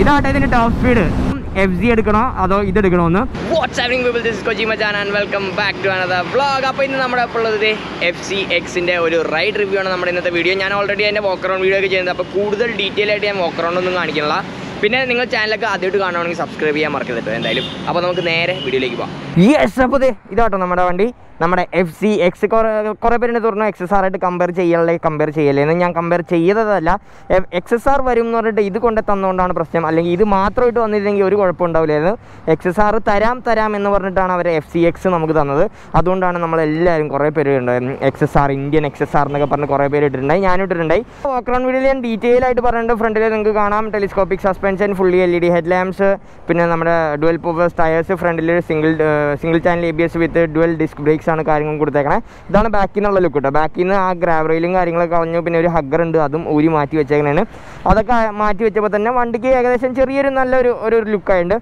ഇതാട്ടെ ഇതിന്റെ top speed F G എടുക്കണോ അതോ ഇത് എടുക്കണോ എന്ന് what's having people this Kochi Machan and welcome back to another vlog അപ്പോൾ ഇന്ന് നമ്മുടെ ഇപ്പോൾ ഉള്ളത് എഫ് സി എക്സിൻ്റെ ഒരു റൈഡ് റിവ്യൂ ആണ് നമ്മുടെ ഇന്നത്തെ വീഡിയോ ഞാൻ ഓൾറെഡി അതിൻ്റെ വോക്കറൗണ്ട് വീഡിയോ ഒക്കെ ചെയ്യുന്നത് അപ്പോൾ കൂടുതൽ ഡീറ്റെയിൽ ആയിട്ട് ഞാൻ വോക്കറൗണ്ട് ഒന്നും കാണിക്കണില്ല പിന്നെ നിങ്ങൾ ചാനലൊക്കെ ആദ്യമായിട്ട് കാണുകയാണെങ്കിൽ സബ്സ്ക്രൈബ് ചെയ്യാൻ മറക്കരുത് കേട്ടോ എന്തായാലും അപ്പോൾ നമുക്ക് നേരെ വീഡിയോയിലേക്ക് പോകാം യെസ് അപ്പോൾ ദേ ഇതാട്ടോ നമ്മുടെ വണ്ടി നമ്മുടെ എഫ് സി എക്സ് കുറേ പേരുടെ തുറന്നു എക്സ് എസ് ആർ ആയിട്ട് കമ്പയർ ചെയ്യല്ലേ കമ്പയർ ചെയ്യല്ലേ എന്ന് ഞാൻ കമ്പയർ ചെയ്തതല്ല എക്സ് എസ് ആർ വരും എന്ന് പറഞ്ഞിട്ട് ഇത് കൊണ്ട് തന്നുകൊണ്ടാണ് പ്രശ്നം അല്ലെങ്കിൽ ഇത് മാത്രമായിട്ട് വന്നിരുന്നെങ്കിൽ ഒരു കുഴപ്പമുണ്ടാവില്ലായിരുന്നു എക്സ് എസ് ആർ തരാം തരാം എന്ന് പറഞ്ഞിട്ടാണ് അവർ എഫ് സി എക്സ് നമുക്ക് തന്നത് അതുകൊണ്ടാണ് നമ്മളെല്ലാവരും കുറേ പേര് X S R Indian X S R എന്നൊക്കെ പറഞ്ഞ് കുറേ പേര് ഇട്ടിട്ടുണ്ടായി ഞാൻ ഇട്ടിട്ടുണ്ടായി വാക്രൗണ്ട് വീഡിയോയിൽ ഞാൻ ഡീറ്റെയിൽ ആയിട്ട് പറഞ്ഞിട്ടുണ്ട് ഫ്രണ്ടിൽ നിങ്ങൾക്ക് കാണാം telescopic suspension fully L E D head lamps പിന്നെ നമ്മുടെ ഡുവൽ പവേഴ്സ് ടയേഴ്സ് ഫ്രണ്ടിൽ single single channel A B S with dual disc brakes ആണ് കാര്യങ്ങളും കൊടുത്തേക്കണേ ഇതാണ് ബാക്കിൽ നിന്നുള്ള ലുക്ക് കേട്ടോ ബാക്കിൽ നിന്ന് ആ ഗ്രാബ് റെയിലും കാര്യങ്ങളൊക്കെ കളഞ്ഞു പിന്നെ ഒരു ഹഗ്ഗർ ഉണ്ട് അതും ഊരി മാറ്റി വെച്ചേക്കണേന് അതൊക്കെ മാറ്റി വെച്ചപ്പോൾ തന്നെ വണ്ടിക്ക് ഏകദേശം ചെറിയൊരു നല്ലൊരു ഒരു ലുക്കായിട്ടുണ്ട്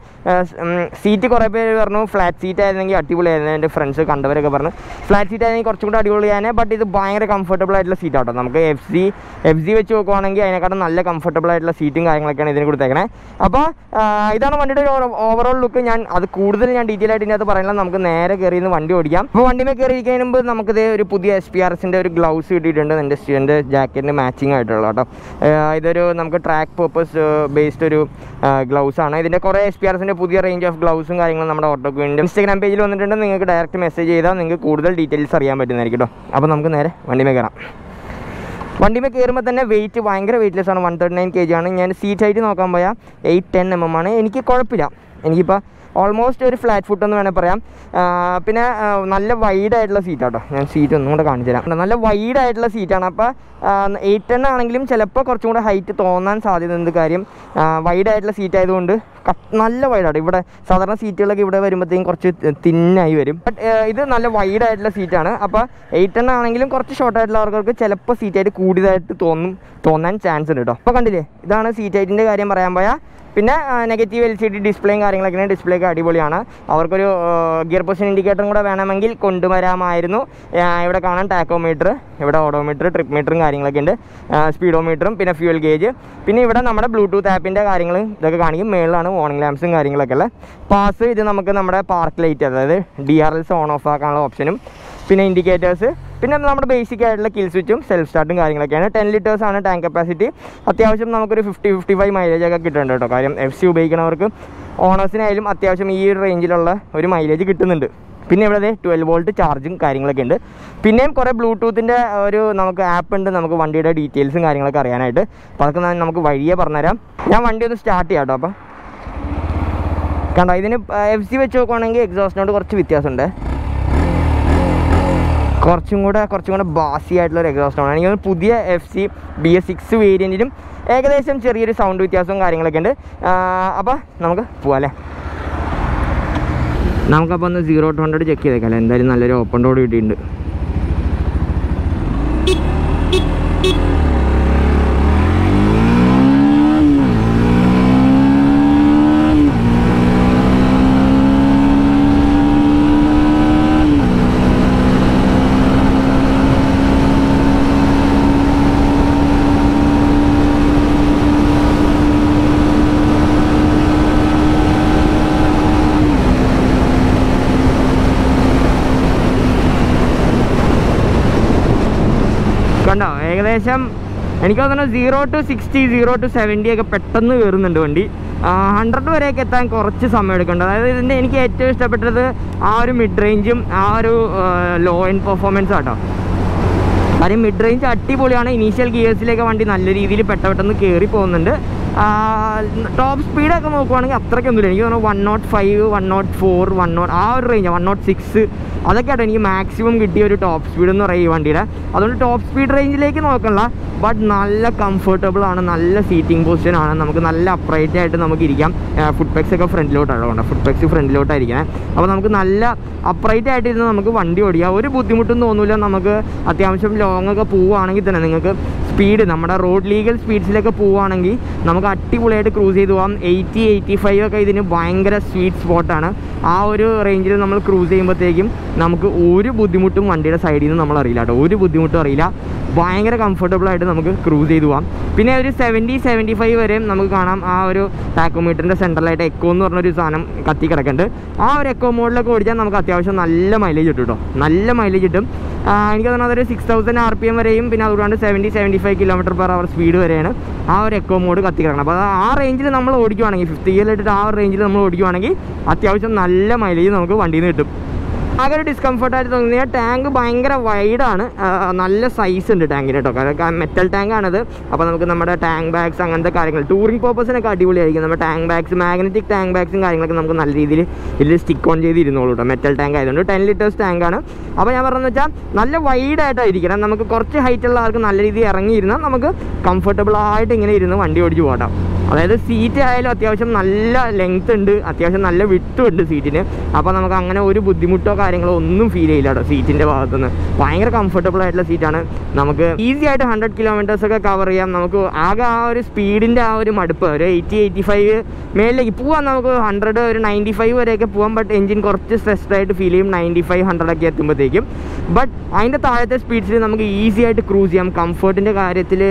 സീറ്റ് കുറേ പേര് പറഞ്ഞു ഫ്ലാറ്റ് സീറ്റ് ആയിരുന്നെങ്കിൽ അടിപൊളിയായിരുന്നു എൻ്റെ ഫ്രണ്ട്സ് കണ്ടവരൊക്കെ പറഞ്ഞു ഫ്ലാറ്റ് സീറ്റ് ആയിരുന്നെങ്കിൽ കുറച്ചും കൂടി അടിപൊളിയാണ് ബട്ട് ഇത് ഭയങ്കര കംഫർട്ടബിൾ ആയിട്ടുള്ള സീറ്റ് ആട്ടോ നമുക്ക് എഫ് സി എഫ് സി വെച്ച് നോക്കുവാണെങ്കിൽ അതിനെക്കാട്ടും നല്ല കംഫർട്ടബിൾ ആയിട്ടുള്ള സീറ്റും കാര്യങ്ങളൊക്കെയാണ് ഇതിന് കൊടുത്തേക്കണേ അപ്പോൾ ഇതാണ് വണ്ടിയുടെ ഒരു ഓവറോൾ ലുക്ക് ഞാൻ അത് കൂടുതൽ ഞാൻ ഡീറ്റെയിൽ ആയിട്ട് ഇതിനകത്ത് പറയുന്നത് നമുക്ക് നേരെ കയറി നിന്ന് വണ്ടി ഓടിക്കാം അപ്പോൾ വണ്ടിമേ കയറി ഇരിക്കുന്നതിന് മുമ്പ് നമുക്കിത് ഒരു പുതിയ എസ് പി ആർ എസിൻ്റെ ഒരു ഗ്ലൗസ് കിട്ടിയിട്ടുണ്ട് എൻ്റെ എൻ്റെ ജാക്കറ്റിന് മാച്ചിങ് ആയിട്ടുള്ള കേട്ടോ ആഹ് ഇതൊരു നമുക്ക് ട്രാക്ക് പേർപ്പസ് ബേസ്ഡ് ഒരു ഗ്ലൗസ് ആണ് ഇതിൻ്റെ കുറേ എസ് പി ആർ എസിൻ്റെ പുതിയ റേഞ്ച് ഓഫ് ഗ്ലൗസും കാര്യങ്ങളും നമ്മുടെ ഓട്ടോക്ക് വേണ്ടി ഇൻസ്റ്റാഗ്രാം പേജിൽ വന്നിട്ടുണ്ട് നിങ്ങൾക്ക് ഡയറക്റ്റ് മെസ്സേജ് ചെയ്താൽ നിങ്ങൾക്ക് കൂടുതൽ ഡീറ്റെയിൽസ് അറിയാൻ പറ്റുന്നതായിരിക്കും കേട്ടോ അപ്പോൾ നമുക്ക് നേരെ വണ്ടിമേ കയറാം വണ്ടിമേ കയറുമ്പോൾ തന്നെ വെയിറ്റ് ഭയങ്കര വെയിറ്റ്ലെസ് ആണ് one thirty nine K G ആണ് ഞാൻ സീറ്റ് ഹൈറ്റ് നോക്കാൻ പോയാൽ എയ്റ്റ് ടെൻ എം എം ആണ് എനിക്ക് കുഴപ്പമില്ല എനിക്കിപ്പോൾ ഓൾമോസ്റ്റ് ഒരു ഫ്ലാറ്റ് ഫുട്ട് എന്ന് വേണേൽ പറയാം ആ, പിന്നെ ആ, നല്ല വൈഡ് ആയിട്ടുള്ള സീറ്റാട്ടോ ഞാൻ സീറ്റ് ഒന്നും കൂടെ കാണിച്ചു തരാം നല്ല വൈഡ് ആയിട്ടുള്ള സീറ്റാണ് അപ്പോൾ എയ്റ്റ് ടെൻ ആണെങ്കിലും ചിലപ്പോൾ കുറച്ചും കൂടെ ഹൈറ്റ് തോന്നാൻ സാധ്യതയുണ്ട് കാര്യം വൈഡ് ആയിട്ടുള്ള സീറ്റ് ആയതുകൊണ്ട് കട്ട് നല്ല വൈഡാണ് ഇവിടെ സാധാരണ സീറ്റുകളൊക്കെ ഇവിടെ വരുമ്പോഴത്തേക്കും കുറച്ച് തിന്നായി വരും ബട്ട് ഇത് നല്ല വൈഡ് ആയിട്ടുള്ള സീറ്റാണ് അപ്പോൾ എയ്റ്റ് ടെൻ ആണെങ്കിലും കുറച്ച് ഷോർട്ട് ആയിട്ടുള്ള ആൾക്കാർക്ക് ചിലപ്പോൾ സീറ്റായിട്ട് കൂടിയതായിട്ട് തോന്നും തോന്നാൻ ചാൻസ് ഉണ്ട് കേട്ടോ അപ്പോൾ കണ്ടില്ലേ ഇതാണ് സീറ്റ് ഹൈറ്റിൻ്റെ കാര്യം പറയാൻ പോയാൽ പിന്നെ നെഗറ്റീവ് എൽ സി ഡി ഡിസ്പ്ലേയും കാര്യങ്ങളൊക്കെ ഡിസ്പ്ലേ ഒക്കെ അടിപൊളിയാണ് അവർക്കൊരു ഗിയർ പൊസിഷൻ ഇൻഡിക്കേറ്ററും കൂടെ വേണമെങ്കിൽ കൊണ്ടുവരാമായിരുന്നു ആ, ഇവിടെ കാണാൻ ടാക്കോമീറ്റർ ഇവിടെ ഓഡോമീറ്റർ ട്രിപ്പ് മീറ്ററും കാര്യങ്ങളൊക്കെ ഉണ്ട് സ്പീഡോമീറ്ററും പിന്നെ ഫ്യൂൽ ഗേജ് പിന്നെ ഇവിടെ നമ്മുടെ ബ്ലൂടൂത്ത് ആപ്പിൻ്റെ കാര്യങ്ങൾ ഇതൊക്കെ കാണിക്കും മേളിലാണ് വാർണിംഗ് ലാംപ്സും കാര്യങ്ങളൊക്കെ ഉള്ളത് പാസ് ഇത് നമുക്ക് നമ്മുടെ പാർക്ക് ലൈറ്റ് അതായത് D R Ls on off ആക്കാനുള്ള ഓപ്ഷനും പിന്നെ ഇൻഡിക്കേറ്റേഴ്സ് പിന്നെ നമ്മുടെ ബേസിക് ആയിട്ടുള്ള കിൽ സ്വിച്ചും സെൽഫ് സ്റ്റാർട്ടും കാര്യങ്ങളൊക്കെയാണ് ടെൻ ലിറ്റേഴ്സ് ആണ് ടാങ്ക് കപ്പാസിറ്റി അത്യാവശ്യം നമുക്കൊരു ഫിഫ്റ്റി ഫിഫ്റ്റി ഫൈവ് മൈലേജ് ഒക്കെ കിട്ടുന്നുണ്ട് കേട്ടോ കാര്യം എഫ് സി ഉപയോഗിക്കുന്നവർക്ക് ഓണേഴ്സിനായാലും അത്യാവശ്യം ഈ ഒരു റേഞ്ചിലുള്ള ഒരു മൈലേജ് കിട്ടുന്നുണ്ട് പിന്നെ ഇവിടെ ട്വൽവ് വോൾട്ട് ചാർജും കാര്യങ്ങളൊക്കെ ഉണ്ട് പിന്നെയും കുറേ ബ്ലൂടൂത്തിൻ്റെ ഒരു നമുക്ക് ആപ്പ് ഉണ്ട് നമുക്ക് വണ്ടിയുടെ ഡീറ്റെയിൽസും കാര്യങ്ങളൊക്കെ അറിയാനായിട്ട് അപ്പോൾ അതൊക്കെ ഞാൻ നമുക്ക് വഴിയേ പറഞ്ഞുതരാം ഞാൻ വണ്ടി ഒന്ന് സ്റ്റാർട്ട് ചെയ്യാം കേട്ടോ അപ്പോൾ കണ്ടോ ഇതിന് എഫ് സി വെച്ച് നോക്കുവാണെങ്കിൽ എക്സോസ്റ്റിനോട് കുറച്ച് വ്യത്യാസമുണ്ട് കുറച്ചും കൂടെ കുറച്ചും കൂടെ ബാസി ആയിട്ടുള്ള ഒരു എക്സോസ്റ്റ് ആണ് എനിക്ക് തോന്നുന്നു പുതിയ F C B S six വേരിയൻറ്റിലും ഏകദേശം ചെറിയൊരു സൗണ്ട് വ്യത്യാസവും കാര്യങ്ങളൊക്കെ ഉണ്ട് അപ്പോൾ നമുക്ക് പോവാം അല്ലേ നമുക്കപ്പോൾ ഒന്ന് സീറോ ടു ഹൺഡ്രഡ് ചെക്ക് ചെയ്തേക്കാം എന്തായാലും നല്ലൊരു ഓപ്പൺ റോഡ് കിട്ടിയിട്ടുണ്ട് കണ്ടോ ഏകദേശം എനിക്ക് തോന്നുന്നു zero to sixty zero to seventy ഒക്കെ പെട്ടെന്ന് കയറുന്നുണ്ട് വണ്ടി ഹൺഡ്രഡ് വരെയൊക്കെ എത്താൻ കുറച്ച് സമയം എടുക്കുന്നുണ്ട് അതായത് ഇതിൻ്റെ എനിക്ക് ഏറ്റവും ഇഷ്ടപ്പെട്ടത് ആ ഒരു മിഡ് റേഞ്ചും ആ ഒരു ലോ എൻഡ് പെർഫോമൻസ് ആട്ടോ കാര്യം മിഡ് റേഞ്ച് അടിപൊളിയാണ് ഇനീഷ്യൽ ഗിയേഴ്സിലേക്ക് വണ്ടി നല്ല രീതിയിൽ പെട്ട പെട്ടെന്ന് കയറി പോകുന്നുണ്ട് ടോപ്പ് സ്പീഡൊക്കെ നോക്കുവാണെങ്കിൽ അത്രയ്ക്കൊന്നുമില്ല എനിക്ക് തോന്നുന്നു one note five one note four one note ആ ഒരു റേഞ്ച് വൺ നോട്ട് സിക്സ് അതൊക്കെയാട്ടോ എനിക്ക് മാക്സിമം കിട്ടിയ ഒരു ടോപ്പ് സ്പീഡ് എന്ന് പറയും ഈ വണ്ടിയുടെ അതുകൊണ്ട് ടോപ്പ് സ്പീഡ് റേഞ്ചിലേക്ക് നോക്കണ്ട ബട്ട് നല്ല കംഫർട്ടബിൾ ആണ് നല്ല സീറ്റിംഗ് പൊസിഷൻ ആണ് നമുക്ക് നല്ല അപ്രൈറ്റ് ആയിട്ട് നമുക്ക് ഇരിക്കാം ഫുഡ് പെക്സ് ഒക്കെ ഫ്രണ്ടിലോട്ടാണ് കൊണ്ട് ഫുഡ് പെക്സ് ഫ്രണ്ടിലോട്ടായിരിക്കണേ അപ്പോൾ നമുക്ക് നല്ല അപ്രൈറ്റ് ആയിട്ട് ഇരുന്ന് നമുക്ക് വണ്ടി ഓടിക്കാം ഒരു ബുദ്ധിമുട്ടും തോന്നില്ല നമുക്ക് അത്യാവശ്യം ലോങ് ഒക്കെ പോവുകയാണെങ്കിൽ തന്നെ നിങ്ങൾക്ക് സ്പീഡ് നമ്മുടെ റോഡ് ലീഗൽ സ്പീഡ്സിലൊക്കെ പോവുകയാണെങ്കിൽ നമുക്ക് അടിപൊളിയായിട്ട് ക്രൂസ് ചെയ്ത് പോകാം എയ്റ്റി എയ്റ്റി ഫൈവ് ഒക്കെ ഇതിന് ഭയങ്കര സ്വീറ്റ് സ്പോട്ടാണ് ആ ഒരു റേഞ്ചിൽ നമ്മൾ ക്രൂസ് ചെയ്യുമ്പോഴത്തേക്കും നമുക്ക് ഒരു ബുദ്ധിമുട്ടും വണ്ടിയുടെ സൈഡിൽ നിന്ന് നമ്മൾ അറിയില്ല കേട്ടോ ഒരു ബുദ്ധിമുട്ടും അറിയില്ല ഭയങ്കര കംഫർട്ടബിൾ ആയിട്ട് നമുക്ക് ക്രൂസ് ചെയ്ത് പോകാം പിന്നെ ഒരു സെവൻറ്റി സെവൻറ്റി ഫൈവ് വരെയും നമുക്ക് കാണാം ആ ഒരു ടാക്കോമീറ്ററിൻ്റെ സെൻട്രലായിട്ട് എക്കോ എന്ന് പറഞ്ഞൊരു സാധനം കത്തി കിടക്കുന്നുണ്ട് ആ ഒരു എക്കോ മോഡിലൊക്കെ ഓടിച്ചാൽ നമുക്ക് അത്യാവശ്യം നല്ല മൈലേജ് കിട്ടും കേട്ടോ നല്ല മൈലേജ് കിട്ടും ആ, എനിക്ക് തോന്നുന്നത് അതൊരു six thousand R P M വരെയും പിന്നെ അതുകൊണ്ട് seventy seventy five kilometre per hour speed വരെയാണ് ആ ഒരു എക്കോ മോഡ് കത്തി കിടക്കണം അപ്പോൾ ആ റേഞ്ചിൽ നമ്മൾ ഓടിക്കുവാണെങ്കിൽ ഫിഫ്ത്ത് ഗിയറിലിട്ടിട്ട് ആ ഒരു റേഞ്ചിൽ നമ്മൾ ഓടിക്കുവാണെങ്കിൽ അത്യാവശ്യം നല്ല മൈലേജ് നമുക്ക് വണ്ടിയിൽ നിന്ന് കിട്ടും ആകെ ഒരു ഡിസ്കംഫർട്ടായിട്ട് തോന്നിയ ടാങ്ക് ഭയങ്കര വൈഡാണ് നല്ല സൈസ് ഉണ്ട് ടാങ്കിന് കേട്ടോ കാരണം മെറ്റൽ ടാങ്ക് ആണത് അപ്പോൾ നമുക്ക് നമ്മുടെ ടാങ്ക് ബാഗ്സ് അങ്ങനത്തെ കാര്യങ്ങൾ ടൂറിംഗ് പർപ്പസിനൊക്കെ അടിപൊളിയായിരിക്കും നമ്മുടെ ടാങ്ക് ബാഗ്സ് മാഗ്നറ്റിക് ടാങ്ക് ബാഗ്സും കാര്യങ്ങളൊക്കെ നമുക്ക് നല്ല രീതിയിൽ ഇതിൽ സ്റ്റിക്ക് ഓൺ ചെയ്ത് ഇരുന്നോളൂ കേട്ടോ മെറ്റൽ ടാങ്ക് ആയതുകൊണ്ട് ടെൻ ലിറ്റേഴ്സ് ടാങ്കാണ് അപ്പോൾ ഞാൻ പറഞ്ഞതെന്ന് വെച്ചാൽ നല്ല വൈഡായിട്ടായിരിക്കണം നമുക്ക് കുറച്ച് ഹൈറ്റ് ഉള്ള ആൾക്ക് നല്ല രീതിയിൽ ഇറങ്ങിയിരുന്നാൽ നമുക്ക് കംഫർട്ടബിൾ ആയിട്ട് ഇങ്ങനെ ഇരുന്ന് വണ്ടി ഓടിച്ച് പോകാം അതായത് സീറ്റ് ആയാലും അത്യാവശ്യം നല്ല ലെങ്ത് ഉണ്ട് അത്യാവശ്യം നല്ല വിട്ടും ഉണ്ട് സീറ്റിന് അപ്പോൾ നമുക്ക് അങ്ങനെ ഒരു ബുദ്ധിമുട്ടോ കാര്യങ്ങളോ ഒന്നും ഫീൽ ചെയ്യില്ല കേട്ടോ സീറ്റിൻ്റെ ഭാഗത്തുനിന്ന് ഭയങ്കര കംഫർട്ടബിൾ ആയിട്ടുള്ള സീറ്റാണ് നമുക്ക് ഈസി ആയിട്ട് ഹൺഡ്രഡ് കിലോമീറ്റേഴ്സ് ഒക്കെ കവർ ചെയ്യാം നമുക്ക് ആകെ ആ ഒരു സ്പീഡിൻ്റെ ആ ഒരു മടുപ്പ് ഒരു എയ്റ്റി എയ്റ്റി ഫൈവ് മേളിലേക്ക് പോകാൻ നമുക്ക് ഹൺഡ്രഡ് ഒരു നയൻറ്റി ഫൈവ് വരെയൊക്കെ പോകാം ബട്ട് എഞ്ചിൻ കുറച്ച് സ്ട്രെസ്ഡ് ആയിട്ട് ഫീൽ ചെയ്യും നയൻറ്റി ഫൈവ് ഹൺഡ്രഡ് ഒക്കെ എത്തുമ്പോഴത്തേക്കും ബട്ട് അതിൻ്റെ താഴത്തെ സ്പീഡ്സിൽ നമുക്ക് ഈസി ആയിട്ട് ക്രൂസ് ചെയ്യാം കംഫർട്ടിൻ്റെ കാര്യത്തിൽ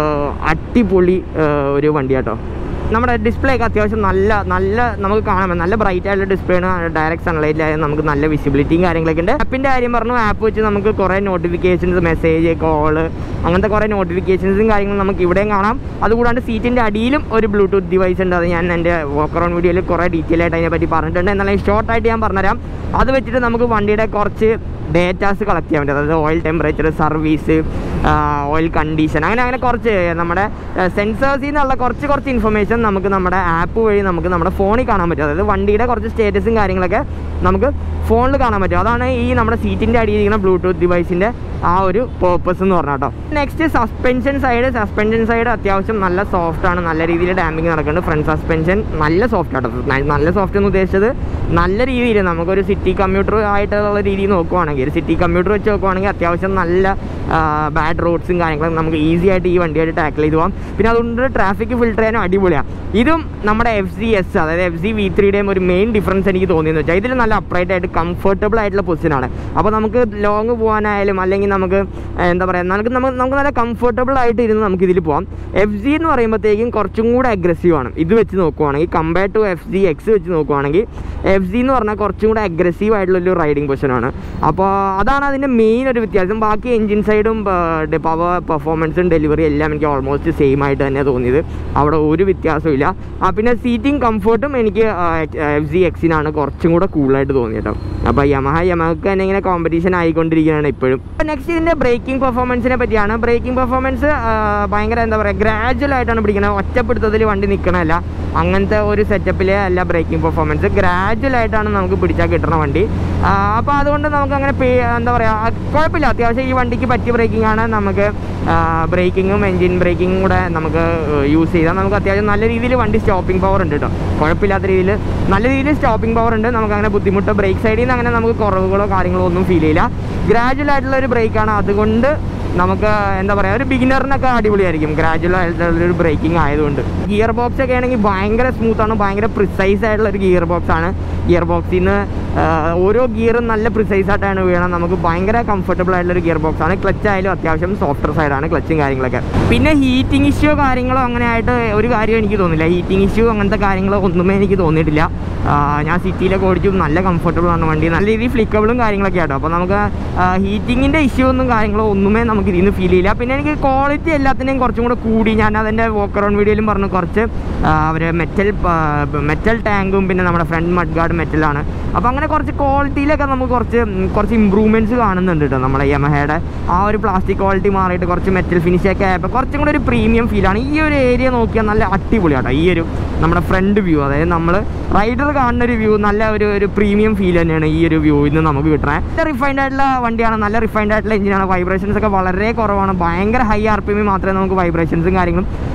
അടിപൊളി ആ, ഒരു വണ്ടിയാട്ടോ നമ്മുടെ ഡിസ്പ്ലേ ഒക്കെ അത്യാവശ്യം നല്ല നല്ല നമുക്ക് കാണാൻ പറ്റും നല്ല ബ്രൈറ്റ് ആയിട്ടുള്ള ഡിസ്പ്ലേ ആണ് ഡയറക്റ്റ് സൺലൈറ്റിലായാലും നമുക്ക് നല്ല വിസിബിലിറ്റിയും കാര്യങ്ങളൊക്കെ ഉണ്ട് ആപ്പിൻ്റെ കാര്യം പറഞ്ഞു ആപ്പ് വെച്ച് നമുക്ക് കുറേ നോട്ടിഫിക്കേഷൻസ് മെസ്സേജ് കോള് അങ്ങനത്തെ കുറേ നോട്ടിഫിക്കേഷൻസും കാര്യങ്ങളും നമുക്ക് ഇവിടെയും കാണാം അതുകൂടാണ്ട് സീറ്റിൻ്റെ അടിയിലും ഒരു ബ്ലൂടൂത്ത് ഡിവൈസ് ഉണ്ട് അത് ഞാൻ എൻ്റെ വോക്കറോൺ വീഡിയോയിൽ കുറേ ഡീറ്റെയിൽ ആയിട്ട് അതിനെപ്പറ്റി പറഞ്ഞിട്ടുണ്ട് എന്നാലും ഷോർട്ടായിട്ട് ഞാൻ പറഞ്ഞുതരാം അത് വെച്ചിട്ട് നമുക്ക് വണ്ടിയുടെ കുറച്ച് ഡേറ്റാസ് കളക്ട് ചെയ്യാൻ പറ്റും അതായത് oil temperature service oil condition അങ്ങനെ അങ്ങനെ കുറച്ച് നമ്മുടെ സെൻസേഴ്സിൽ നിന്നുള്ള കുറച്ച് കുറച്ച് ഇൻഫർമേഷൻ നമുക്ക് നമ്മുടെ ആപ്പ് വഴി നമുക്ക് നമ്മുടെ ഫോണിൽ കാണാൻ പറ്റും അതായത് വണ്ടിയുടെ കുറച്ച് സ്റ്റേറ്റസും കാര്യങ്ങളൊക്കെ നമുക്ക് ഫോണിൽ കാണാൻ പറ്റും അതാണ് ഈ നമ്മുടെ സീറ്റിൻ്റെ അടിയിരിക്കുന്ന ബ്ലൂടൂത്ത് ഡിവൈസിൻ്റെ ആ ഒരു പേർപ്പസ് എന്ന് പറഞ്ഞാൽ കേട്ടോ next suspension side suspension side അത്യാവശ്യം നല്ല സോഫ്റ്റ് ആണ് നല്ല രീതിയിൽ ഡാമ്പിങ് നടക്കുന്നുണ്ട് ഫ്രണ്ട് സസ്പെൻഷൻ നല്ല സോഫ്റ്റ് ആട്ടോ ന- നല്ല സോഫ്റ്റ് എന്ന് ഉദ്ദേശിച്ചത് നല്ല രീതിയിൽ നമുക്കൊരു സിറ്റി കമ്പ്യൂട്ടർ ആയിട്ടുള്ള രീതിയിൽ നോക്കുവാണെങ്കിൽ ഒരു സിറ്റി കമ്പ്യൂട്ടർ വെച്ച് നോക്കുവാണെങ്കിൽ അത്യാവശ്യം നല്ല ബാഡ് റോഡ്സും കാര്യങ്ങളും നമുക്ക് ഈസി ആയിട്ട് ഈ വണ്ടിയായിട്ട് ടാക്കിൾ ചെയ്ത് പോകാം പിന്നെ അതുകൊണ്ട് ട്രാഫിക് ഫിൽട്ടർ ചെയ്യാനും അടിപൊളിയാണ് ഇതും നമ്മുടെ എഫ് സി എസ് അതായത് എഫ് സി വി ത്രീയുടെയും ഒരു മെയിൻ ഡിഫറൻസ് എനിക്ക് തോന്നിയെന്ന് വെച്ചാൽ ഇതിൽ നല്ല അപ്രൈറ്റ് ആയിട്ട് കംഫർട്ടബിൾ ആയിട്ടുള്ള പൊസിഷനാണ് അപ്പോൾ നമുക്ക് ലോങ് പോകാനായാലും അല്ലെങ്കിൽ നമുക്ക് ഏഹ്, എന്താ പറയുക നമുക്ക് നമുക്ക് നമുക്ക് നല്ല കംഫർട്ടബിൾ ആയിട്ട് ഇരുന്ന് നമുക്ക് ഇതിൽ പോകാം എഫ് സി എന്ന് പറയുമ്പോഴത്തേക്കും കുറച്ചും കൂടെ അഗ്രസീവ് ആണ് ഇത് വെച്ച് നോക്കുവാണെങ്കിൽ compare to F C X വെച്ച് നോക്കുവാണെങ്കിൽ എഫ് സി എന്ന് പറഞ്ഞാൽ കുറച്ചും കൂടെ അഗ്രസീവ് ആയിട്ടുള്ള ഒരു റൈഡിങ് പൊസിഷനാണ് അപ്പോൾ അതാണ് അതിൻ്റെ മെയിൻ ഒരു വ്യത്യാസം ബാക്കി എഞ്ചിൻ സൈഡും പവർ പെർഫോമൻസും ഡെലിവറി എല്ലാം എനിക്ക് ഓൾമോസ്റ്റ് സെയിം ആയിട്ട് തന്നെ തോന്നിയത് അവിടെ ഒരു വ്യത്യാസവും ഇല്ല ആ പിന്നെ സീറ്റിംഗ് കംഫർട്ടും എനിക്ക് എഫ് സി എക്സിനാണ് കുറച്ചും കൂടെ കൂളായിട്ട് തോന്നിയത് കേട്ടോ അപ്പോൾ യമഹ യമഹക്ക് തന്നെ ഇങ്ങനെ കോമ്പറ്റീഷൻ ആയിക്കൊണ്ടിരിക്കുകയാണ് ഇപ്പോഴും നെക്സ്റ്റ് ഇതിൻ്റെ ബ്രേക്കിംഗ് പെർഫോമൻസിനെ പറ്റിയാണ് ബ്രേക്കിംഗ് പെർഫോമൻസ് ഭയങ്കര എന്താ പറയുക ഗ്രാജുവൽ ആയിട്ടാണ് പിടിക്കുന്നത് ഒറ്റപ്പെടുത്തതിൽ വണ്ടി നിൽക്കണമല്ല അങ്ങനത്തെ ഒരു സെറ്റപ്പിലെ അല്ല ബ്രേക്കിംഗ് പെർഫോമൻസ് ഗ്രാജുവൽ ആയിട്ടാണ് നമുക്ക് പിടിച്ചാൽ കിട്ടുന്ന വണ്ടി അപ്പോൾ അതുകൊണ്ട് നമുക്ക് അങ്ങനെ പേ എന്താ പറയുക കുഴപ്പമില്ല അത്യാവശ്യം ഈ വണ്ടിക്ക് പറ്റിയ ബ്രേക്കിംഗ് ആണ് നമുക്ക് ബ്രേക്കിങ്ങും എൻജിൻ ബ്രേക്കിങ്ങും കൂടെ നമുക്ക് യൂസ് ചെയ്താൽ നമുക്ക് അത്യാവശ്യം നല്ല രീതിയിൽ വണ്ടി സ്റ്റോപ്പിംഗ് പവർ ഉണ്ട് കേട്ടോ കുഴപ്പമില്ലാത്ത രീതിയിൽ നല്ല രീതിയിൽ സ്റ്റോപ്പിംഗ് പവർ ഉണ്ട് നമുക്ക് അങ്ങനെ ബുദ്ധിമുട്ടോ ബ്രേക്ക് സൈഡിൽ നിന്ന് അങ്ങനെ നമുക്ക് കുറവുകളോ കാര്യങ്ങളോ ഒന്നും ഫീൽ ചെയ്യില്ല ഗ്രാജുവൽ ആയിട്ടുള്ള ഒരു ബ്രേക്കാണ് അതുകൊണ്ട് നമുക്ക് എന്താ പറയുക ഒരു ബിഗിനറിനൊക്കെ അടിപൊളിയായിരിക്കും ഗ്രാജുവൽ ആയിട്ടുള്ള ഒരു ബ്രേക്കിംഗ് ആയതുകൊണ്ട് ഗിയർ ബോക്സ് ഒക്കെ ആണെങ്കിൽ ഭയങ്കര സ്മൂത്ത് ആണ് ഭയങ്കര പ്രിസൈസ് ആയിട്ടുള്ള ഒരു ഗിയർ ബോക്സ് ആണ് ഗിയർ ബോക്സിൽ നിന്ന് ഓരോ ഗിയറും നല്ല പ്രിസൈസ് ആയിട്ടാണ് വീണത് നമുക്ക് ഭയങ്കര കംഫർട്ടബിൾ ആയിട്ടുള്ള ഒരു ഗിയർ ബോക്സ് ആണ് ക്ലച്ച് ആയാലും അത്യാവശ്യം സോഫ്റ്റർ സൈഡാണ് ക്ലച്ചും കാര്യങ്ങളൊക്കെ പിന്നെ ഹീറ്റിംഗ് ഇഷ്യൂ കാര്യങ്ങളോ അങ്ങനെ ആയിട്ട് ഒരു കാര്യം എനിക്ക് തോന്നില്ല ഹീറ്റിംഗ് ഇഷ്യൂ അങ്ങനത്തെ കാര്യങ്ങളോ ഒന്നുമേ എനിക്ക് തോന്നിയിട്ടില്ല ആ, ഞാൻ സിറ്റിയിലൊക്കെ ഓടിച്ചു നല്ല കംഫർട്ടബിൾ ആണ് വണ്ടി നല്ല രീതിയിൽ ഫ്ലിക്കബിളും കാര്യങ്ങളൊക്കെ ആട്ടോ അപ്പോൾ നമുക്ക് ഹീറ്റിങ്ങിൻ്റെ ഇഷ്യൂ ഒന്നും കാര്യങ്ങളോ ഒന്നുമേ നമുക്ക് ഇതിൽ നിന്ന് ഫീൽ ചെയ്യില്ല പിന്നെ എനിക്ക് ക്വാളിറ്റി എല്ലാത്തിനെയും കുറച്ചും കൂടെ കൂടി ഞാൻ അതിൻ്റെ വോക്കറോൺ വീഡിയോയിലും പറഞ്ഞു കുറച്ച് അവർ മെറ്റൽ മെറ്റൽ ടാങ്കും പിന്നെ നമ്മുടെ ഫ്രണ്ട് മഡ് ഗാർഡ് മെറ്റലാണ് അപ്പോൾ അങ്ങനെ കുറച്ച് ക്വാളിറ്റിയിലൊക്കെ നമുക്ക് കുറച്ച് ഉം, കുറച്ച് ഇമ്പ്രൂവ്മെൻറ്റ്സ് കാണുന്നുണ്ട് കേട്ടോ നമ്മുടെ യമഹയുടെ ആ ഒരു പ്ലാസ്റ്റിക് ക്വാളിറ്റി മാറിയിട്ട് കുറച്ച് മെറ്റൽ ഫിനിഷ് ഒക്കെ ആയപ്പോൾ കുറച്ചും കൂടെ ഒരു പ്രീമിയം ഫീലാണ് ഈ ഒരു ഏരിയ നോക്കിയാൽ നല്ല അടിപൊളിയാട്ടോ ഈ ഒരു നമ്മുടെ ഫ്രണ്ട് വ്യൂ അതായത് നമ്മൾ റൈഡർ കാണുന്ന ഒരു വ്യൂ നല്ല ഒരു ഒരു പ്രീമിയം ഫീൽ തന്നെയാണ് ഈ ഒരു വ്യൂവിൽ നിന്ന് നമുക്ക് കിട്ടുന്നത് നല്ല റിഫൈൻഡ് ആയിട്ടുള്ള വണ്ടിയാണ് നല്ല റിഫൈൻഡ് ആയിട്ടുള്ള എഞ്ചിനാണ് വൈബ്രേഷൻസ് ഒക്കെ വളരെ കുറവാണ് ഭയങ്കര ഹൈ ആർ പി എമ്മിൽ മാത്രമേ നമുക്ക് വൈബ്രേഷൻസും കാര്യങ്ങളും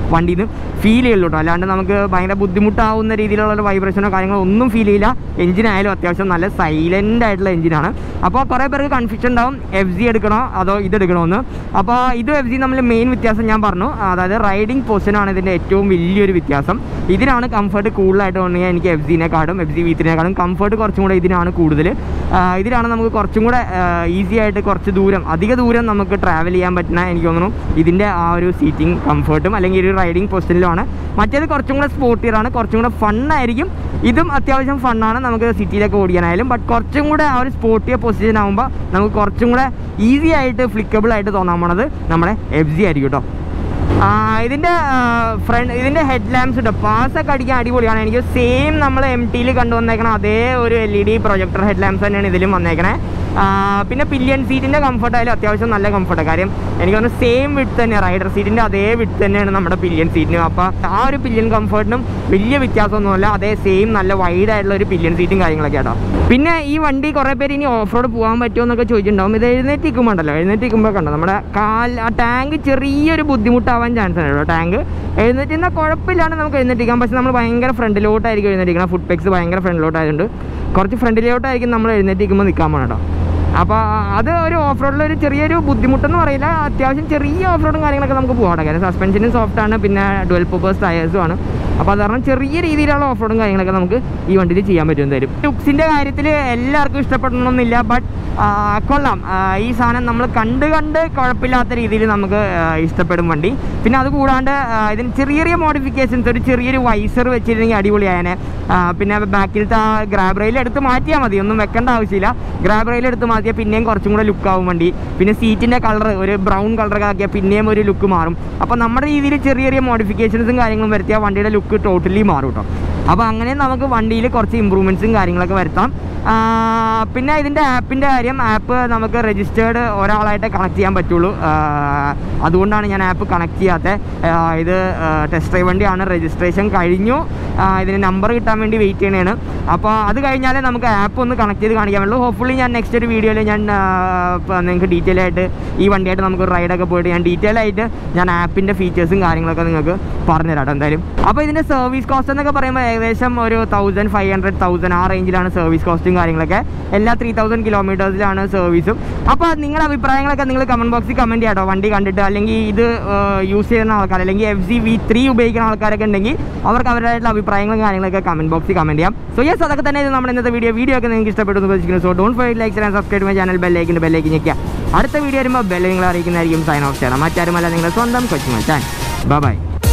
വണ്ടിയിൽ നിന്ന് ഫീൽ ചെയ്യുള്ളൂ കേട്ടോ അല്ലാണ്ട് നമുക്ക് ഭയങ്കര ബുദ്ധിമുട്ടാവുന്ന രീതിയിലുള്ള ഒരു വൈബ്രേഷനോ കാര്യങ്ങളോ ഒന്നും ഫീൽ ചെയ്യില്ല എഞ്ചിനായാലും അത്യാവശ്യം നല്ല സൈലൻ്റ് ആയിട്ടുള്ള എഞ്ചിനാണ് അപ്പോൾ കുറേ പേർക്ക് കൺഫ്യൂഷൻ ഉണ്ടാവും എഫ് ജി എടുക്കണോ അതോ ഇത് എടുക്കണോ അപ്പോൾ ഇതും എഫ് ജി തമ്മിൽ മെയിൻ വ്യത്യാസം ഞാൻ പറഞ്ഞു അതായത് റൈഡിങ് പൊസിഷനാണ് ഇതിൻ്റെ ഏറ്റവും വലിയൊരു വ്യത്യാസം ഇതിനാണ് കംഫർട്ട് കൂടുതലായിട്ട് തോന്നിയാൽ എനിക്ക് എഫ് ജിനെക്കാളും എഫ് ജി വീത്തിനേക്കാളും കംഫർട്ട് കുറച്ചും കൂടെ ഇതിനാണ് കൂടുതൽ ആ, ഇതിലാണ് നമുക്ക് കുറച്ചും കൂടെ ഈസി ആയിട്ട് കുറച്ച് ദൂരം അധിക ദൂരം നമുക്ക് ട്രാവൽ ചെയ്യാൻ പറ്റുന്ന എനിക്ക് തോന്നുന്നു ഇതിൻ്റെ ആ ഒരു സീറ്റിംഗ് കംഫർട്ടും അല്ലെങ്കിൽ ഒരു റൈഡിങ് പൊസിഷനിലുമാണ് മറ്റേത് കുറച്ചും കൂടെ സ്പോർട്ടിയറാണ് കുറച്ചും കൂടെ ഫണ്ണായിരിക്കും ഇതും അത്യാവശ്യം ഫണ്ണാണ് നമുക്ക് സിറ്റിയിലൊക്കെ ഓടിക്കാനായാലും ബട്ട് കുറച്ചും കൂടെ ആ ഒരു സ്പോർട്ടിയ പൊസിഷൻ ആകുമ്പോൾ നമുക്ക് കുറച്ചും കൂടെ ഈസി ആയിട്ട് ഫ്ലിക്കബിൾ ആയിട്ട് തോന്നാൻ പോണത് നമ്മുടെ എഫ് ജി ആയിരിക്കും കേട്ടോ ആ, ഇതിന്റെ ഫ്രണ്ട് ഇതിന്റെ ഹെഡ് ലാമ്പ്സ് ഉണ്ട് പാസൊക്കെ അടിക്കാൻ അടിപൊളിയാണ് എനിക്ക് സെയിം നമ്മൾ എം ടിയിൽ കണ്ടുവന്നേക്കണ അതേ ഒരു L E D projector head lamps തന്നെയാണ് ഇതിലും വന്നേക്കണേ ആ, പിന്നെ പില്യൺ സീറ്റിന്റെ കംഫർട്ട് ആയാലും അത്യാവശ്യം നല്ല കംഫർട്ട് കാര്യം എനിക്ക് തോന്നുന്നു സെയിം വിട്ട് തന്നെ റൈഡർ സീറ്റിന്റെ അതേ വിട്ട് തന്നെയാണ് നമ്മുടെ പില്യൺ സീറ്റിനും അപ്പോൾ ആ ഒരു പില്യൺ കംഫർട്ടിനും വലിയ വ്യത്യാസമൊന്നുമില്ല അതേ സെയിം നല്ല വൈഡ് ആയിട്ടുള്ള ഒരു പില്യൺ സീറ്റും കാര്യങ്ങളൊക്കെ കേട്ടോ പിന്നെ ഈ വണ്ടി കുറേ പേര് ഇനി ഓഫ് റോഡ് പോകാൻ പറ്റുമോ എന്നൊക്കെ ചോദിച്ചിട്ടുണ്ടാവും ഇത് എഴുന്നേറ്റിക്കുമ്പോൾ ഉണ്ടല്ലോ എഴുന്നേറ്റിക്കുമ്പോൾ കണ്ടോ നമ്മുടെ കാൽ ആ ടാങ്ക് ചെറിയൊരു ബുദ്ധിമുട്ടാവാൻ ചാൻസ് ഉണ്ട് കേട്ടോ ടാങ്ക് എഴുന്നേറ്റുന്ന കുഴപ്പമില്ലാണ്ട് നമുക്ക് എഴുന്നേറ്റിക്കാം പക്ഷെ നമ്മൾ ഭയങ്കര ഫ്രണ്ടിലോട്ടായിരിക്കും എഴുന്നേറ്റിക്കണം ഫുഡ് പെക്സ് ഭയങ്കര ഫ്രണ്ടിലോട്ടായതുകൊണ്ട് കുറച്ച് ഫ്രണ്ടിലോട്ടായിരിക്കും നമ്മൾ എഴുന്നേറ്റിക്കുമ്പോൾ നിൽക്കാൻ പോകണം കേട്ടോ അപ്പോൾ അത് ഒരു ഓഫ് റോഡിൽ ഒരു ചെറിയൊരു ബുദ്ധിമുട്ടെന്ന് പറയില്ല അത്യാവശ്യം ചെറിയ ഓഫ് റോഡും കാര്യങ്ങളൊക്കെ നമുക്ക് പോകാം കാര്യം സസ്പെൻഷനും സോഫ്റ്റ് ആണ് പിന്നെ ട്വൽവ് പേപ്പേഴ്സ് ടയേഴ്സും ആണ് അപ്പോൾ അത് കാരണം ചെറിയ രീതിയിലുള്ള ഓഫ് റോഡും കാര്യങ്ങളൊക്കെ നമുക്ക് ഈ വണ്ടിയിൽ ചെയ്യാൻ പറ്റും തരും ലുക്സിൻ്റെ കാര്യത്തിൽ എല്ലാവർക്കും ഇഷ്ടപ്പെടണമെന്നില്ല ബട്ട് കൊള്ളാം ആ, ഈ സാധനം നമ്മൾ കണ്ട് കണ്ട് കുഴപ്പമില്ലാത്ത രീതിയിൽ നമുക്ക് ആ, ഇഷ്ടപ്പെടും വണ്ടി പിന്നെ അത് കൂടാണ്ട് ആ, ഇതിന് ചെറിയ ചെറിയ മോഡിഫിക്കേഷൻസ് ഒരു ചെറിയൊരു വൈസർ വെച്ചിരുന്നെങ്കിൽ അടിപൊളിയായനെ ആ, പിന്നെ ബാക്കിലത്തെ ആ ഗ്രാബ് റെയിൽ എടുത്ത് മാറ്റിയാൽ മതി ഒന്നും വെക്കേണ്ട ആവശ്യമില്ല ഗ്രാബ് റെയിൽ എടുത്ത് മാറ്റിയാൽ പിന്നെയും കുറച്ചും കൂടെ ലുക്ക് ആവും വണ്ടി പിന്നെ സീറ്റിൻ്റെ കളർ ഒരു ബ്രൗൺ കളറൊക്കെ ആക്കിയാൽ പിന്നെയും ഒരു ലുക്ക് മാറും അപ്പോൾ നമ്മുടെ രീതിയിൽ ചെറിയ ചെറിയ മോഡിഫിക്കേഷൻസും കാര്യങ്ങളും വരുത്തിയാൽ വണ്ടിയുടെ ലുക്ക് ടോട്ടലി മാറും കേട്ടോ അപ്പോൾ അങ്ങനെ നമുക്ക് വണ്ടിയിൽ കുറച്ച് ഇമ്പ്രൂവ്മെൻറ്റ്സും കാര്യങ്ങളൊക്കെ വരുത്താം ആ, പിന്നെ ഇതിൻ്റെ ആപ്പിൻ്റെ കാര്യം ആപ്പ് നമുക്ക് രജിസ്റ്റേർഡ് ഒരാളായിട്ട് കണക്ട് ചെയ്യാൻ പറ്റുള്ളൂ ആ, അതുകൊണ്ടാണ് ഞാൻ ആപ്പ് കണക്ട് ചെയ്യാത്തത് ആ, ഇത് ടെസ്റ്റ് ഡ്രൈവ് വണ്ടിയാണ് രജിസ്ട്രേഷൻ കഴിഞ്ഞു ആ, ഇതിന് നമ്പർ കിട്ടാൻ വേണ്ടി വെയിറ്റ് ചെയ്യണതാണ് അപ്പോൾ അത് കഴിഞ്ഞാലേ നമുക്ക് ആപ്പ് ഒന്ന് കണക്ട് ചെയ്ത് കാണിക്കാൻ പറ്റുള്ളൂ ഹോപ്പ്ഫുള്ളി ഞാൻ നെക്സ്റ്റ് ഒരു വീഡിയോയിൽ ഞാൻ നിങ്ങൾക്ക് ഡീറ്റെയിൽ ആയിട്ട് ഈ വണ്ടിയായിട്ട് നമുക്ക് റൈഡൊക്കെ പോയിട്ട് ഞാൻ ഡീറ്റെയിൽ ആയിട്ട് ഞാൻ ആപ്പിൻ്റെ ഫീച്ചേഴ്സും കാര്യങ്ങളൊക്കെ നിങ്ങൾക്ക് പറഞ്ഞുതരാം കേട്ടോ എന്തായാലും അപ്പോൾ ഇതിൻ്റെ സർവീസ് കോസ്റ്റ് എന്നൊക്കെ പറയുമ്പോൾ ഏകദേശം ഒരു തൗസൻഡ് ഫൈവ് ഹൺഡ്രഡ് തൗസൻഡ് ആ റേഞ്ചിലാണ് സർവീസ് കോസ്റ്റും കാര്യങ്ങളൊക്കെ എല്ലാ ത്രീ തൗസൻഡ് കിലോമീറ്റേഴ്സിലാണ് സർവീസും അപ്പോൾ നിങ്ങളുടെ അഭിപ്രായങ്ങളൊക്കെ നിങ്ങൾ കമൻറ്റ് ബോക്സിൽ കമൻറ്റ് ചെയ്യാം കേട്ടോ വണ്ടി കണ്ടിട്ട് അല്ലെങ്കിൽ ഇത് യൂസ് ചെയ്യുന്ന ആൾക്കാർ അല്ലെങ്കിൽ എഫ് സി വി ത്രീ ഉപയോഗിക്കുന്ന ആൾക്കാരൊക്കെ ഉണ്ടെങ്കിൽ അവർക്ക് അവരുടേതായിട്ടുള്ള അഭിപ്രായങ്ങളും കാര്യങ്ങളൊക്കെ കമൻറ്റ് ബോക്സിൽ കമൻറ്റ് ചെയ്യാം സോ യെസ് അതൊക്കെ തന്നെ ഇത് നമ്മുടെ ഇന്നത്തെ വീഡിയോ വീഡിയോ ഒക്കെ നിങ്ങൾക്ക് ഇഷ്ടപ്പെട്ടു എന്ന് പ്രതീക്ഷിക്കുന്നു so don't for like and subscribe my channel ബെല്ലേക്ക് ബെല്ലേക്ക് ഞെക്കുക അടുത്ത വീഡിയോ വരുമ്പോൾ ബെല്ല് നിങ്ങൾ അറിയിക്കുന്നതായിരിക്കും സൈൻ ഓഫ് ചെയ്യണം മറ്റാരുമല്ല നിങ്ങളുടെ സ്വന്തം കൊച്ചു മച്ചാൻ ബൈ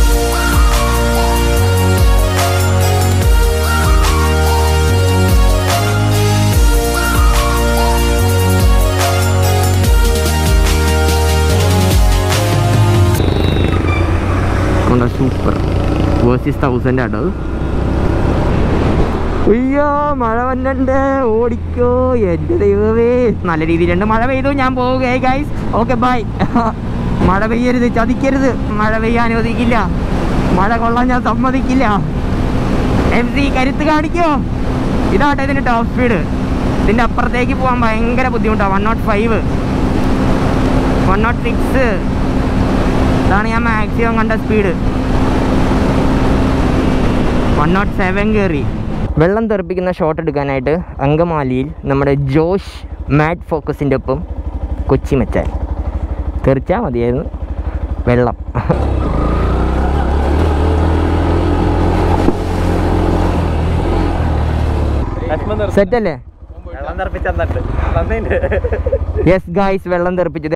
ഉണ്ട് സൂപ്പർ വേഴ്സിസ് തൗസൻഡ് ആട്ടോ അത് അയ്യോ മഴ വന്നുണ്ട് ഓടിക്കോ എൻ്റെ ദൈവമേ നല്ല രീതിയിലുണ്ട് മഴ പെയ്തു ഞാൻ പോവുകയെ ഗൈസ് ഓക്കെ ബൈ മഴ പെയ്യരുത് ചതിക്കരുത് മഴ പെയ്യാൻ അനുവദിക്കില്ല മഴ കൊള്ളാൻ ഞാൻ സമ്മതിക്കില്ല എം സി കരുത്ത് കാണിക്കോ ഇതാട്ടെ ഇതിൻ്റെ ടോപ്പ് സ്പീഡ് ഇതിൻ്റെ അപ്പുറത്തേക്ക് പോകാൻ ഭയങ്കര ബുദ്ധിമുട്ടാണ് one note five one note six ഇതാണ് ഞാൻ മാക്സിമം കണ്ട സ്പീഡ് വൺ നോട്ട് സെവൻ കയറി വെള്ളം തെറിപ്പിക്കുന്ന ഷോട്ട് എടുക്കാനായിട്ട് അങ്കമാലിയിൽ നമ്മുടെ ജോഷ് മാറ്റ് ഫോക്കസിൻ്റെ ഒപ്പം കൊച്ചി മച്ചാൻ തെറിച്ചാൽ മതിയായിരുന്നു വെള്ളം സെറ്റല്ലേ വെള്ളം തെറിപ്പിച്ചു തന്നിട്ട് യെസ് ഗായ്സ് വെള്ളം തെറിപ്പിച്ചത്